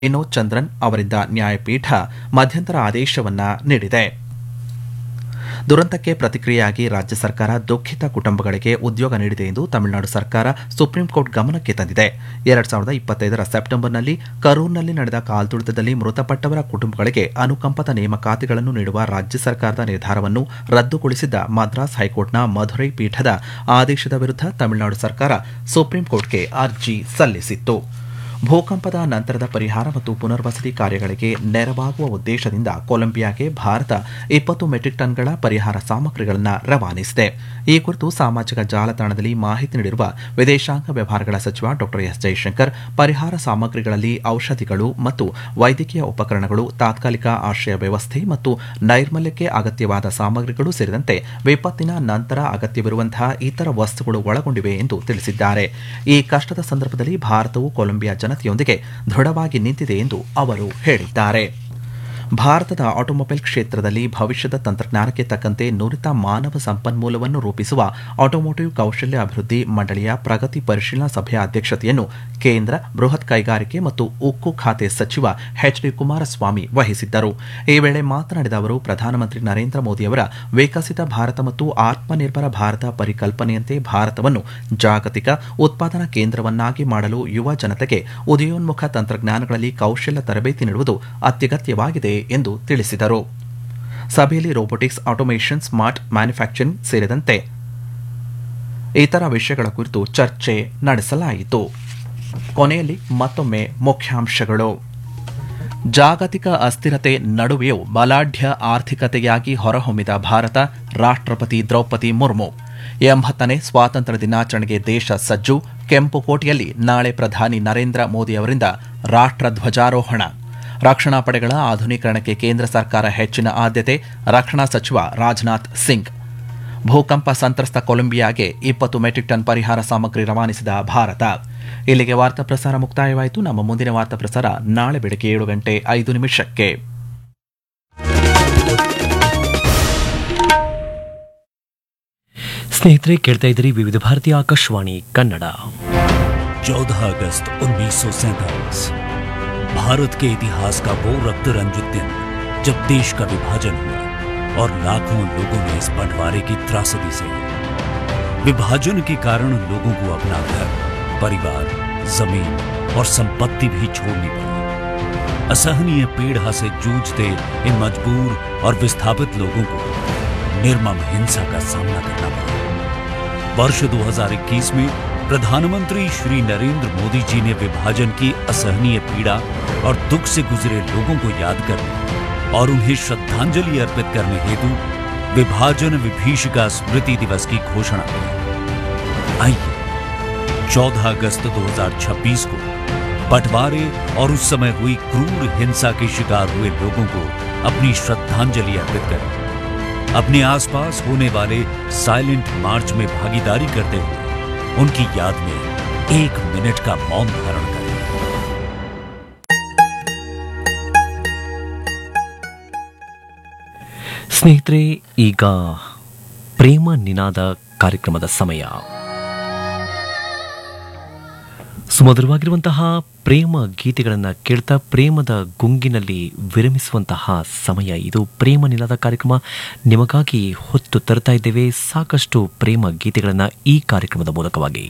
ವಿನೋದ್ ಚಂದ್ರನ್ ಅವರಿದ್ದ ನ್ಯಾಯಪೀಠ ಮಧ್ಯಂತರ ಆದೇಶವನ್ನ ನೀಡಿದೆ ದುರಂತಕ್ಕೆ ಪ್ರತಿಕ್ರಿಯೆಯಾಗಿ ರಾಜ್ಯ ಸರ್ಕಾರ ದುಃಖಿತ ಕುಟುಂಬಗಳಿಗೆ ಉದ್ಯೋಗ ನೀಡಿದೆ ಎಂದು ತಮಿಳುನಾಡು ಸರ್ಕಾರ ಸುಪ್ರೀಂ ಕೋರ್ಟ್ ಗಮನಕ್ಕೆ ತಂದಿದೆ ಎರಡ್ ಸಾವಿರದ ಇಪ್ಪತ್ತೈದರ ಸೆಪ್ಟೆಂಬರ್ನಲ್ಲಿ ಕರೂರ್ನಲ್ಲಿ ನಡೆದ ಕಾಲ್ತುಳಿತದಲ್ಲಿ ಮೃತಪಟ್ಟವರ ಕುಟುಂಬಗಳಿಗೆ ಅನುಕಂಪದ ನೇಮಕಾತಿಗಳನ್ನು ನೀಡುವ ರಾಜ್ಯ ಸರ್ಕಾರದ ನಿರ್ಧಾರವನ್ನು ರದ್ದುಗೊಳಿಸಿದ್ದ ಮದ್ರಾಸ್ ಹೈಕೋರ್ಟ್ನ ಮಧುರೈ ಪೀಠದ ಆದೇಶದ ವಿರುದ್ಧ ತಮಿಳುನಾಡು ಸರ್ಕಾರ ಸುಪ್ರೀಂ ಕೋರ್ಟ್ಗೆ ಅರ್ಜಿ ಸಲ್ಲಿಸಿತ್ತು ಭೂಕಂಪದ ನಂತರದ ಪರಿಹಾರ ಮತ್ತು ಪುನರ್ವಸತಿ ಕಾರ್ಯಗಳಿಗೆ ನೆರವಾಗುವ ಉದ್ದೇಶದಿಂದ ಕೊಲಂಬಿಯಾಗೆ ಭಾರತ ಇಪ್ಪತ್ತು ಮೆಟ್ರಿಕ್ ಟನ್ಗಳ ಪರಿಹಾರ ಸಾಮಗ್ರಿಗಳನ್ನು ರವಾನಿಸಿದೆ ಈ ಕುರಿತು ಸಾಮಾಜಿಕ ಜಾಲತಾಣದಲ್ಲಿ ಮಾಹಿತಿ ನೀಡಿರುವ ವಿದೇಶಾಂಗ ವ್ಯವಹಾರಗಳ ಸಚಿವ ಡಾ ಎಸ್ ಜೈಶಂಕರ್ ಪರಿಹಾರ ಸಾಮಗ್ರಿಗಳಲ್ಲಿ ಔಷಧಿಗಳು ಮತ್ತು ವೈದ್ಯಕೀಯ ಉಪಕರಣಗಳು ತಾತ್ಕಾಲಿಕ ಆಶ್ರಯ ವ್ಯವಸ್ಥೆ ಮತ್ತು ನೈರ್ಮಲ್ಯಕ್ಕೆ ಅಗತ್ಯವಾದ ಸಾಮಗ್ರಿಗಳು ಸೇರಿದಂತೆ ವಿಪತ್ತಿನ ನಂತರ ಅಗತ್ಯವಿರುವಂತಹ ಇತರ ವಸ್ತುಗಳು ಒಳಗೊಂಡಿವೆ ಎಂದು ತಿಳಿಸಿದ್ದಾರೆ ಈ ಕಷ್ಟದ ಸಂದರ್ಭದಲ್ಲಿ ಭಾರತವು ಕೊಲಂಬಿಯಾ ಜನತೆಯೊಂದಿಗೆ ದೃಢವಾಗಿ ನಿಂತಿದೆ ಎಂದು ಅವರು ಹೇಳಿದ್ದಾರೆ ಭಾರತದ ಆಟೋಮೊಬೈಲ್ ಕ್ಷೇತ್ರದಲ್ಲಿ ಭವಿಷ್ಯದ ತಂತ್ರಜ್ಞಾನಕ್ಕೆ ತಕ್ಕಂತೆ ನುರಿತ ಮಾನವ ಸಂಪನ್ಮೂಲವನ್ನು ರೂಪಿಸುವ ಆಟೋಮೋಟಿವ್ ಕೌಶಲ್ಯ ಅಭಿವೃದ್ಧಿ ಮಂಡಳಿಯ ಪ್ರಗತಿ ಪರಿಶೀಲನಾ ಸಭೆಯ ಅಧ್ಯಕ್ಷತೆಯನ್ನು ಕೇಂದ್ರ ಬೃಹತ್ ಕೈಗಾರಿಕೆ ಮತ್ತು ಉಕ್ಕು ಖಾತೆ ಸಚಿವ ಎಚ್ ಡಿ ಕುಮಾರಸ್ವಾಮಿ ವಹಿಸಿದ್ದರು ಈ ವೇಳೆ ಮಾತನಾಡಿದ ಅವರು ಪ್ರಧಾನಮಂತ್ರಿ ನರೇಂದ್ರ ಮೋದಿಯವರ ವಿಕಸಿತ ಭಾರತ ಮತ್ತು ಆತ್ಮನಿರ್ಭರ ಭಾರತ ಪರಿಕಲ್ಪನೆಯಂತೆ ಭಾರತವನ್ನು ಜಾಗತಿಕ ಉತ್ಪಾದನಾ ಕೇಂದ್ರವನ್ನಾಗಿ ಮಾಡಲು ಯುವ ಜನತೆಗೆ ಉದಯೋನ್ಮುಖ ತಂತ್ರಜ್ಞಾನಗಳಲ್ಲಿ ಕೌಶಲ್ಯ ತರಬೇತಿ ನೀಡುವುದು ಅತ್ಯಗತ್ಯವಾಗಿದೆ ಎಂದು ತಿಳಿಸಿದರು ಸಭೆಯಲ್ಲಿ ರೋಬೋಟಿಕ್ಸ್ ಆಟೋಮೇಷನ್ ಸ್ಮಾರ್ಟ್ ಮ್ಯಾನುಫ್ಯಾಕ್ಚರಿಂಗ್ ಸೇರಿದಂತೆ ಇತರ ವಿಷಯಗಳ ಕುರಿತು ಚರ್ಚೆ ನಡೆಸಲಾಯಿತು ಕೊನೆಯಲ್ಲಿ ಮತ್ತೊಮ್ಮೆ ಮುಖ್ಯಾಂಶಗಳು ಜಾಗತಿಕ ಅಸ್ಥಿರತೆ ನಡುವೆಯೂ ಬಲಾಢ್ಯ ಆರ್ಥಿಕತೆಯಾಗಿ ಹೊರಹೊಮ್ಮಿದ ಭಾರತ ರಾಷ್ಟ್ರಪತಿ ದ್ರೌಪದಿ ಮುರ್ಮು ಎಂಬತ್ತನೇ ಸ್ವಾತಂತ್ರ್ಯ ದಿನಾಚರಣೆಗೆ ದೇಶ ಸಜ್ಜು ಕೆಂಪುಕೋಟೆಯಲ್ಲಿ ನಾಳೆ ಪ್ರಧಾನಿ ನರೇಂದ್ರ ಮೋದಿ ಅವರಿಂದ ರಾಷ್ಟ್ರ ಧ್ವಜಾರೋಹಣ ರಕ್ಷಣಾ ಪಡೆಗಳ ಆಧುನೀಕರಣಕ್ಕೆ ಕೇಂದ್ರ ಸರ್ಕಾರ ಹೆಚ್ಚಿನ ಆದ್ಯತೆ ರಕ್ಷಣಾ ಸಚಿವ ರಾಜನಾಥ್ ಸಿಂಗ್ ಭೂಕಂಪ ಸಂತ್ರಸ್ತ ಕೊಲಂಬಿಯಾಗೆ ಇಪ್ಪತ್ತು ಮೆಟ್ರಿಕ್ ಟನ್ ಪರಿಹಾರ ಸಾಮಗ್ರಿ ರವಾನಿಸಿದ ಭಾರತ ಇಲ್ಲಿಗೆ ವಾರ್ತಾ ಪ್ರಸಾರ ಮುಕ್ತಾಯವಾಯಿತು ನಮ್ಮ ಮುಂದಿನ ವಾರ್ತಾ ಪ್ರಸಾರ ನಾಳೆ ಬೆಳಗ್ಗೆ ಏಳು ಗಂಟೆ ಐದು ನಿಮಿಷಕ್ಕೆ ಸ್ನೇಹಿತರೆ ಕೇಳ್ತಾ ಇದ್ದೀರಿ ವಿವಿಧ ಭಾರತೀಯ ಆಕಾಶವಾಣಿ ಕನ್ನಡ 14 अगस्त उन्नीस भारत के इतिहास का वो रक्त रंजित दिन जब देश का विभाजन हुआ और लाखों लोगों ने इस बंटवारे की त्रासदी से विभाजन के कारण लोगों को अपना घर परिवार जमीन और संपत्ति भी छोड़नी पड़ी असहनीय पीड़ा से जूझते इन मजबूर और विस्थापित लोगों को निर्मम हिंसा का सामना करना पड़ा वर्ष 2021 में प्रधानमंत्री श्री नरेंद्र मोदी जी ने विभाजन की असहनीय पीड़ा और दुख से गुजरे लोगों को याद करने और उन्हें श्रद्धांजलि अर्पित करने हेतु विभाजन विभीषिका स्मृति दिवस की घोषणा की आइए 14 अगस्त 2026 को बंटवारे और उस समय हुई क्रूर हिंसा के शिकार हुए लोगों को अपनी श्रद्धांजलि अर्पित करें अपने आसपास होने वाले साइलेंट मार्च में भागीदारी करते हुए उनकी याद में एक मिनट का मौन धारण करें ಸ್ನೇಹಿತರೆ ಈಗ ಪ್ರೇಮ ನಿನಾದ ಕಾರ್ಯಕ್ರಮದ ಸಮಯ ಸುಮಧುರವಾಗಿರುವಂತಹ ಪ್ರೇಮ ಗೀತೆಗಳನ್ನು ಕೇಳ್ತಾ ಪ್ರೇಮದ ಗುಂಗಿನಲ್ಲಿ ವಿರಮಿಸುವಂತಹ ಸಮಯ ಇದು ಪ್ರೇಮ ನಿನಾದ ಕಾರ್ಯಕ್ರಮ ನಿಮಗಾಗಿ ಹೊತ್ತು ತರ್ತಾ ಇದ್ದೇವೆ ಸಾಕಷ್ಟು ಪ್ರೇಮ ಗೀತೆಗಳನ್ನು ಈ ಕಾರ್ಯಕ್ರಮದ ಮೂಲಕವಾಗಿ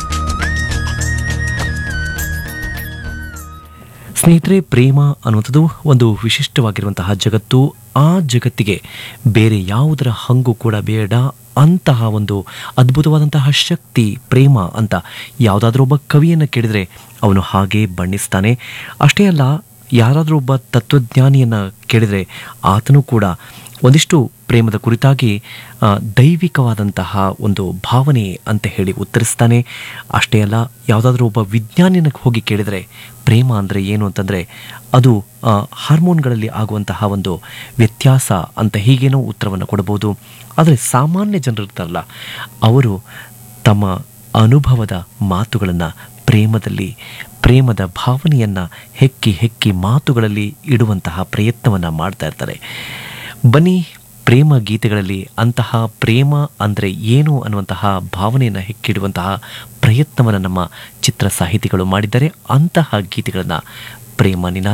ಸ್ನೇಹಿತರೆ ಪ್ರೇಮ ಅನ್ನುವಂಥದ್ದು ಒಂದು ವಿಶಿಷ್ಟವಾಗಿರುವಂತಹ ಜಗತ್ತು ಆ ಜಗತ್ತಿಗೆ ಬೇರೆ ಯಾವುದರ ಹಂಗು ಕೂಡ ಬೇಡ ಅಂತಹ ಒಂದು ಅದ್ಭುತವಾದಂತಹ ಶಕ್ತಿ ಪ್ರೇಮ ಅಂತ ಯಾವುದಾದ್ರೂ ಒಬ್ಬ ಕವಿಯನ್ನು ಕೇಳಿದರೆ ಅವನು ಹಾಗೇ ಬಣ್ಣಿಸ್ತಾನೆ ಅಷ್ಟೇ ಅಲ್ಲ ಯಾರಾದರೂ ಒಬ್ಬ ತತ್ವಜ್ಞಾನಿಯನ್ನು ಕೇಳಿದರೆ ಆತನೂ ಕೂಡ ಒಂದಿಷ್ಟು ಪ್ರೇಮದ ಕುರಿತಾಗಿ ಆ, ದೈವಿಕವಾದಂತಹ ಒಂದು ಭಾವನೆ ಅಂತ ಹೇಳಿ ಉತ್ತರಿಸ್ತಾನೆ ಅಷ್ಟೇ ಅಲ್ಲ ಯಾವುದಾದ್ರೂ ಒಬ್ಬ ವಿಜ್ಞಾನಿನ ಹೋಗಿ ಕೇಳಿದರೆ ಪ್ರೇಮ ಅಂದರೆ ಏನು ಅಂತಂದರೆ ಅದು ಆ, ಹಾರ್ಮೋನ್ಗಳಲ್ಲಿ ಆಗುವಂತಹ ಒಂದು ವ್ಯತ್ಯಾಸ ಅಂತ ಹೀಗೇನೋ ಉತ್ತರವನ್ನು ಕೊಡಬಹುದು ಆದರೆ ಸಾಮಾನ್ಯ ಜನರಿರ್ತಾರಲ್ಲ ಅವರು ತಮ್ಮ ಅನುಭವದ ಮಾತುಗಳನ್ನು ಪ್ರೇಮದಲ್ಲಿ ಪ್ರೇಮದ ಭಾವನೆಯನ್ನು ಹೆಕ್ಕಿ ಹೆಕ್ಕಿ ಮಾತುಗಳಲ್ಲಿ ಇಡುವಂತಹ ಪ್ರಯತ್ನವನ್ನು ಮಾಡ್ತಾ ಇರ್ತಾರೆ ಬನ್ನಿ ಪ್ರೇಮ ಗೀತೆಗಳಲ್ಲಿ ಅಂತಹ ಪ್ರೇಮ ಅಂದರೆ ಏನು ಅನ್ನುವಂತಹ ಭಾವನೆಯನ್ನು ಹೆಕ್ಕಿಡುವಂತಹ ಪ್ರಯತ್ನವನ್ನು ನಮ್ಮ ಚಿತ್ರ ಸಾಹಿತಿಗಳು ಮಾಡಿದ್ದಾರೆ ಅಂತಹ ಗೀತೆಗಳನ್ನು ಪ್ರೇಮ ನಿನಾದ